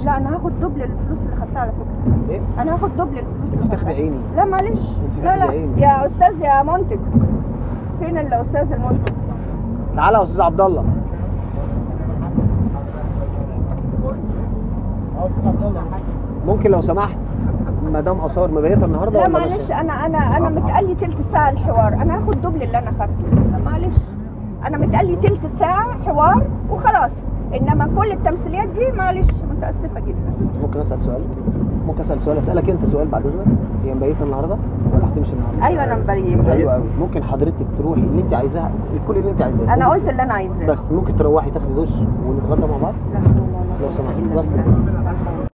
لا انا هاخد دبل الفلوس اللي خدتها على فكره ايه انا هاخد دبل الفلوس اللي انت خدتها تخدعيني لا معلش انت لا لا تخدعيني. يا استاذ يا منتج فين الاستاذ المنتج تعالى يا استاذ عبد الله ممكن لو سمحت مدام اثار مبيته النهارده لا ولا معلش ماشية؟ انا انا انا متقلي تلت ساعه الحوار انا هاخد دبل اللي انا خدته لا معلش انا متقلي تلت ساعه حوار وخلاص انما كل التمثيليات دي معلش متاسفه جدا ممكن اسال سؤال ممكن اسال سؤال اسالك انت سؤال بعد اذنك هي مبيته النهارده ولا هتمشي النهارده ايوه انا مبريك حلو قوي ممكن حضرتك تروحي اللي انت عايزاه كل اللي انت عايزاه انا قلت اللي انا عايزاه بس ممكن تروحي تاخدي دش ونتغدى مع بعض لا حول ولا لو قوة سمحت إلا بس بالله. لا حول